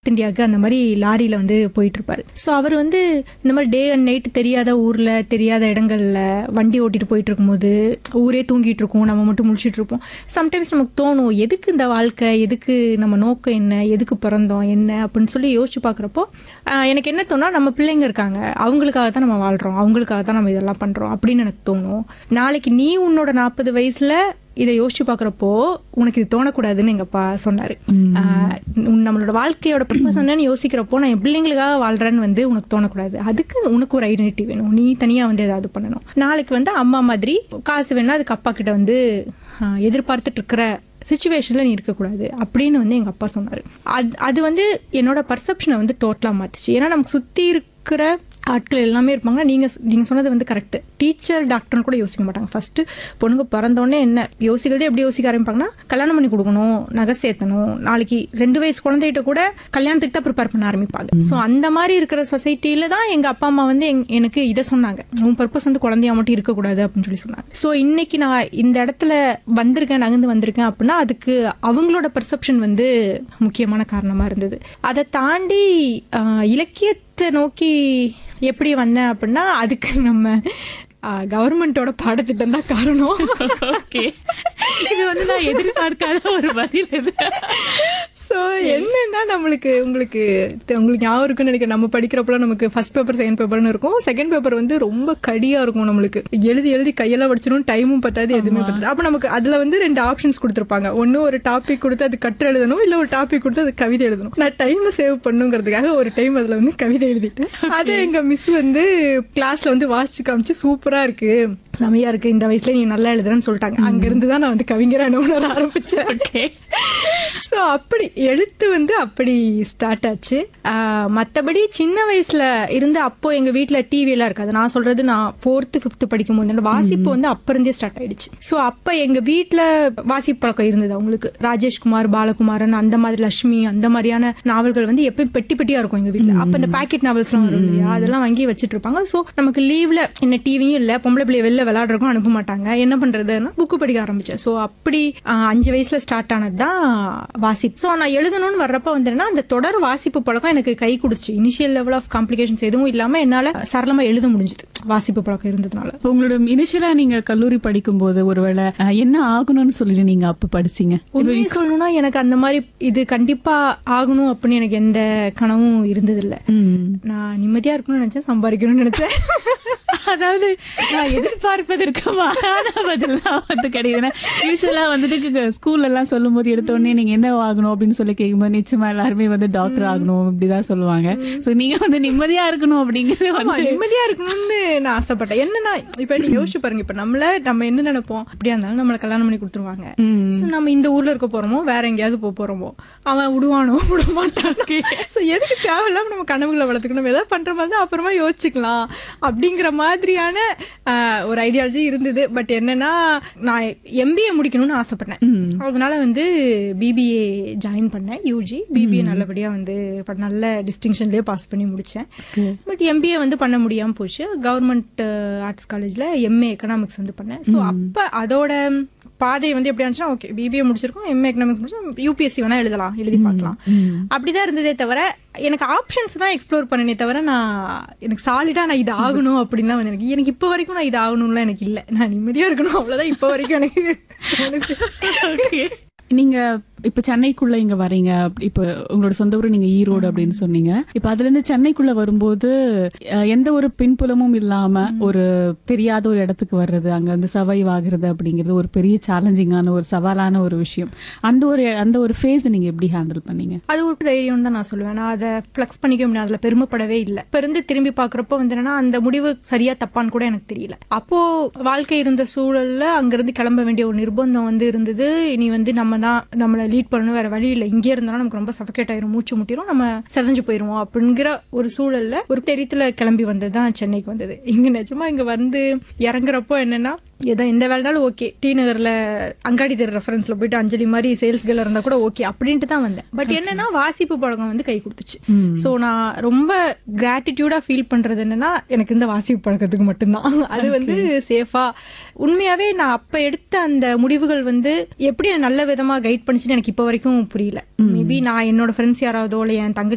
North இந்தியாவுக்கு அந்த மாதிரி லாரியில் வந்து போயிட்டு இருப்பாரு ஸோ அவர் வந்து இந்த மாதிரி டே அண்ட் நைட் தெரியாத ஊரில் தெரியாத இடங்கள்ல வண்டி ஓட்டிட்டு போயிட்டு இருக்கும்போது ஊரே தூங்கிட்டு இருக்கும் நம்ம மட்டும் முழிச்சிட்டு இருப்போம் சம்டைம்ஸ் நமக்கு தோணும் எதுக்கு இந்த வாழ்க்கை எதுக்கு நம்ம நோக்கம் என்ன எதுக்கு பிறந்தோம் என்ன அப்படின்னு சொல்லி யோசிச்சு பார்க்குறப்போ எனக்கு என்ன தோணுனா நம்ம பிள்ளைங்க இருக்காங்க அவங்களுக்காக தான் நம்ம வாழ்கிறோம் அவங்களுக்காக தான் நம்ம இதெல்லாம் பண்ணுறோம் அப்படின்னு எனக்கு தோணும் நாளைக்கு நீ உன்னோட நாற்பது வயசில் இதை யோசிச்சு பார்க்குறப்போ உனக்கு இது தோணக்கூடாதுன்னு எங்கள் அப்பா சொன்னார் நம்மளோட வாழ்க்கையோட பர்பஸ் என்னன்னு யோசிக்கிறப்போ நான் என் பிள்ளைங்களுக்காக வாழ்கிறேன்னு வந்து உனக்கு தோணக்கூடாது அதுக்கு உனக்கு ஒரு ஐடென்டிட்டி வேணும் நீ தனியாக வந்து ஏதாவது பண்ணணும் நாளைக்கு வந்து அம்மா மாதிரி காசு வேணா அதுக்கு அப்பா கிட்ட வந்து ஆஹ், எதிர்பார்த்துட்டு இருக்கிற சுச்சுவேஷனில் நீ இருக்கக்கூடாது அப்படின்னு வந்து எங்கள் அப்பா சொன்னார் அது அது வந்து என்னோட பர்செப்ஷனை வந்து டோட்டலாக மாற்றுச்சு ஏன்னா நமக்கு சுற்றி இருக்கிற ஆட்கள் எல்லாமே இருப்பாங்க நீங்கள் நீங்கள் சொன்னது வந்து கரெக்டு டீச்சர் டாக்டர்னு கூட யோசிக்க மாட்டாங்க ஃபஸ்ட்டு பொண்ணுங்க பிறந்தோடனே என்ன யோசிக்கிறதே எப்படி யோசிக்க ஆரம்பிப்பாங்கன்னா கல்யாணம் பண்ணி கொடுக்கணும் நகை சேர்த்தணும் நாளைக்கு ரெண்டு வயசு குழந்தைகிட்ட கூட கல்யாணத்துக்கு தான் ப்ரிப்பேர் பண்ண ஆரம்பிப்பாங்க ஸோ அந்த மாதிரி இருக்கிற சொசைட்டியில தான் எங்கள் அப்பா அம்மா வந்து எங் எனக்கு இதை சொன்னாங்க உன் பர்பஸ் வந்து குழந்தையா மட்டும் இருக்கக்கூடாது அப்படின்னு சொல்லி சொன்னாங்க ஸோ இன்னைக்கு நான் இந்த இடத்துல வந்திருக்கேன் நகர்ந்து வந்திருக்கேன் அப்படின்னா அதுக்கு அவங்களோட பர்செப்ஷன் வந்து முக்கியமான காரணமாக இருந்தது அதை தாண்டி ஆஹ், இலக்கியத்தை நோக்கி எப்படி வந்தேன் அப்படின்னா அதுக்கு நம்ம கவர்மெண்ட்டோட பாடத்திட்டம் தான் காரணம் ஓகே இது வந்து நான் எதிர்பார்க்காத ஒரு பதில் இது ஸோ என்னன்னா நம்மளுக்கு உங்களுக்கு தெ- உங்களுக்கு ஞாபகம் இருக்குன்னு நினைக்கிறேன் நம்ம படிக்கிறப்பலாம் நமக்கு ஃபர்ஸ்ட் பேப்பர் செகண்ட் பேப்பர்னு இருக்கும் செகண்ட் பேப்பர் வந்து ரொம்ப கடியா இருக்கும் நம்மளுக்கு எழுதி எழுதி கையெல்லாம் படிச்சிடும் டைமும் பத்தாது எதுவுமே பத்தாது அப்போ நமக்கு அதுல வந்து ரெண்டு ஆப்ஷன்ஸ் கொடுத்துருப்பாங்க ஒன்று ஒரு டாபிக் கொடுத்து அது கட்டு எழுதணும் இல்லை ஒரு டாபிக் கொடுத்து அது கவிதை எழுதணும் நான் டைம் சேவ் பண்ணுங்கிறதுக்காக ஒரு டைம் அதில் வந்து கவிதை எழுதிட்டேன் அதை எங்க மிஸ் வந்து கிளாஸ்ல வந்து வாசிச்சு காமிச்சு சூப்பரா இருக்கு செமையா இருக்கு இந்த வயசுல நீ நல்லா எழுதுறேன்னு சொல்லிட்டாங்க அங்கிருந்து தான் நான் வந்து கவிஞரான உணர ஆரம்பிச்சேன் ஓகே ஸோ அப்படி எழுத்து வந்து அப்படி ஸ்டார்ட் ஆச்சு மற்றபடி சின்ன வயசுல இருந்து அப்போ எங்க வீட்டில் டிவி எல்லாம் இருக்காது நான் சொல்றது நான் ஃபோர்த்து ஃபிஃப்த்து படிக்கும் போது என்னோட வாசிப்பு வந்து அப்ப இருந்தே ஸ்டார்ட் ஆயிடுச்சு ஸோ அப்போ எங்க வீட்டில் வாசிப்பு பழக்கம் இருந்தது அவங்களுக்கு ராஜேஷ்குமார் பாலகுமாரன் அந்த மாதிரி லட்சுமி அந்த மாதிரியான நாவல்கள் வந்து எப்பயும் பெட்டி பெட்டியா இருக்கும் எங்க வீட்டில் அப்போ இந்த பாக்கெட் நாவல்ஸ்லாம் வரும் இல்லையா அதெல்லாம் வாங்கி வச்சுட்டு இருப்பாங்க ஸோ நமக்கு லீவ்ல என்ன டிவியும் இல்லை பொம்பளை பிள்ளைய வெளில விளையாடுறதுக்கும் அனுப்ப மாட்டாங்க என்ன பண்றதுன்னா புக்கு படிக்க ஆரம்பிச்சேன் ஸோ அப்படி ஆஹ், அஞ்சு வயசுல ஸ்டார்ட் ஆனது தான் வாசிப்பு ஸோ நான் எழுதணும்னு வர்றப்ப வந்துன்னா அந்த தொடர் வாசிப்பு பழக்கம் எனக்கு கை கொடுச்சு இனிஷியல் லெவல் ஆஃப் காம்ப்ளிகேஷன்ஸ் எதுவும் இல்லாம என்னால சரளமா எழுத முடிஞ்சது வாசிப்பு பழக்கம் இருந்ததுனால இப்போ உங்களோட இனிஷியலா நீங்க கல்லூரி படிக்கும் போது ஒருவேளை அஹ், என்ன ஆகணும்னு சொல்லிட்டு நீங்க அப்ப படிச்சீங்க உண்மையை சொல்லணும்னா எனக்கு அந்த மாதிரி இது கண்டிப்பா ஆகணும் அப்படின்னு எனக்கு எந்த கனவும் இருந்ததில்ல ம். நான் நிம்மதியா இருக்கணும்னு நினைச்சேன் சம்பாதிக்கணும்னு நினைச்சேன் அதாவது நான் எதிர்பார்ப்பதற்கு மாறான பதில் தான் வந்து கிடையாது யூஸ்வலா வந்துட்டு ஸ்கூல்ல எல்லாம் சொல்லும் போது எடுத்த உடனே நீங்க என்ன ஆகணும் அப்படின்னு சொல்லி கேட்கும்போது நிச்சயமா எல்லாருமே வந்து டாக்டர் ஆகணும் இப்படிதான் சொல்லுவாங்க சோ நீங்க வந்து நிம்மதியா இருக்கணும் அப்படிங்கறது ஆமா, வந்து நிம்மதியா இருக்கணும்னு நான் ஆசைப்பட்டேன் என்னன்னா இப்ப நீங்க யோசிச்சு பாருங்க இப்ப நம்மள நம்ம என்ன நினைப்போம் அப்படியா இருந்தாலும் நம்மள கல்யாணம் பண்ணி கொடுத்துருவாங்க ம். சோ நம்ம இந்த ஊர்ல இருக்க போறோமோ வேற எங்கேயாவது போக போறோமோ அவன் விடுவானோ விட மாட்டான் சோ எதுக்கு தேவையில்லாம நம்ம கனவுகளை வளர்த்துக்கணும் ஏதாவது பண்ற மாதிரி தான் அப்புறமா யோசிச்சுக்கலாம் அப்படிங்கிற மாதிரியான ஆஹ், ஒரு ஐடியாலஜி இருந்தது பட் என்னன்னா நான் எம்பிஏ முடிக்கணும்னு ஆசைப்பட்டேன் அதனால வந்து பிபிஏ ஜாயின் பண்ணேன் யூஜி பிபிஏ நல்லபடியா வந்து ப- நல்ல டிஸ்டிங்ஷன்லயே பாஸ் பண்ணி முடிச்சேன் பட் எம்பிஏ வந்து பண்ண முடியாம போச்சு கவர்மெண்ட் ஆர்ட்ஸ் காலேஜ்ல எம்ஏ எக்கனாமிக்ஸ் வந்து பண்ணேன் ஸோ அப்ப அதோட பாதை வந்து எப்படி இருந்துச்சுன்னா ஓகே பிபிஏ முடிச்சிருக்கோம் எம்ஏ எக்கனாமிக்ஸ் முடிச்சோம் யூபிஎஸ்சி வேணா எழுதலாம் எழுதி பார்க்கலாம் அப்படிதான் இருந்ததே தவிர எனக்கு ஆப்ஷன்ஸ் தான் எக்ஸ்ப்ளோர் பண்ணனே தவிர நான் எனக்கு சாலிடா நான் இது ஆகணும் அப்படின்லாம் வந்து எனக்கு எனக்கு இப்போ வரைக்கும் நான் இது ஆகணும்லாம் எனக்கு இல்லை நான் நிம்மதியா இருக்கணும் அவ்வளவுதான் இப்போ வரைக்கும் எனக்கு தோணுது. Okay. நீங்க இப்ப சென்னைக்குள்ள இங்க வரீங்க அப்ப- இப்ப உங்களோட சொந்த ஊர் நீங்க ஈரோடு அப்படின்னு சொன்னீங்க இப்ப அதுல இருந்து சென்னைக்குள்ள வரும்போது அஹ், எந்த ஒரு பின்புலமும் இல்லாம ஒரு தெரியாத ஒரு இடத்துக்கு வர்றது அங்க வந்து சர்வைவ் ஆகுறது அப்படிங்கிறது ஒரு பெரிய சேலஞ்சிங்கான ஒரு சவாலான ஒரு விஷயம் அந்த ஒரு அந்த ஒரு ஃபேஸ் நீங்க எப்படி ஹேண்டில் பண்ணீங்க அது ஒரு தைரியம் தான் நான் சொல்லுவேன் நான் அதை ஃப்ளெக்ஸ் பண்ணிக்க முடியாது அதில் பெருமைப்படவே இல்லை இப்போ இருந்து திரும்பி பார்க்குறப்போ வந்து என்னன்னா அந்த முடிவு சரியா தப்பான்னு கூட எனக்கு தெரியல அப்போ வாழ்க்கை இருந்த சூழல்ல அங்கிருந்து கிளம்ப வேண்டிய ஒரு நிர்பந்தம் வந்து இருந்தது இனி வந்து நம்ம தான் நம்மளை லீட் பண்ணணும் வேற வழி இல்லை இங்கே இருந்தாலும் நமக்கு ரொம்ப சஃபகேட் ஆயிரும் மூச்சு முட்டிரும் நம்ம செதஞ்சு போயிருவோம் அப்படிங்கிற ஒரு சூழல்ல ஒரு தெரியத்துல கிளம்பி வந்தது தான் சென்னைக்கு வந்தது இங்க நிஜமா இங்க வந்து இறங்குறப்போ என்னன்னா ஏதோ எந்த வேலைனாலும் ஓகே டி நகர்ல அங்காடி தெரு ரெஃபரன்ஸ்ல போயிட்டு அஞ்சலி மாதிரி சேல்ஸ் கேர்ல இருந்தா கூட ஓகே அப்படின்ட்டு தான் வந்தேன் பட் என்னன்னா வாசிப்பு பழக்கம் வந்து கை கொடுத்துச்சு ஸோ நான் ரொம்ப கிராட்டிடியூடா ஃபீல் பண்றது என்னன்னா எனக்கு இந்த வாசிப்பு பழக்கத்துக்கு மட்டும்தான் அது வந்து சேஃபா உண்மையாவே நான் அப்ப எடுத்த அந்த முடிவுகள் வந்து எப்படி என்னை நல்ல விதமா கைட் பண்ணிச்சுன்னு எனக்கு இப்போ வரைக்கும் புரியல மேபி நான் என்னோட ஃப்ரெண்ட்ஸ் யாராவதோ இல்லை என் தங்கச்சி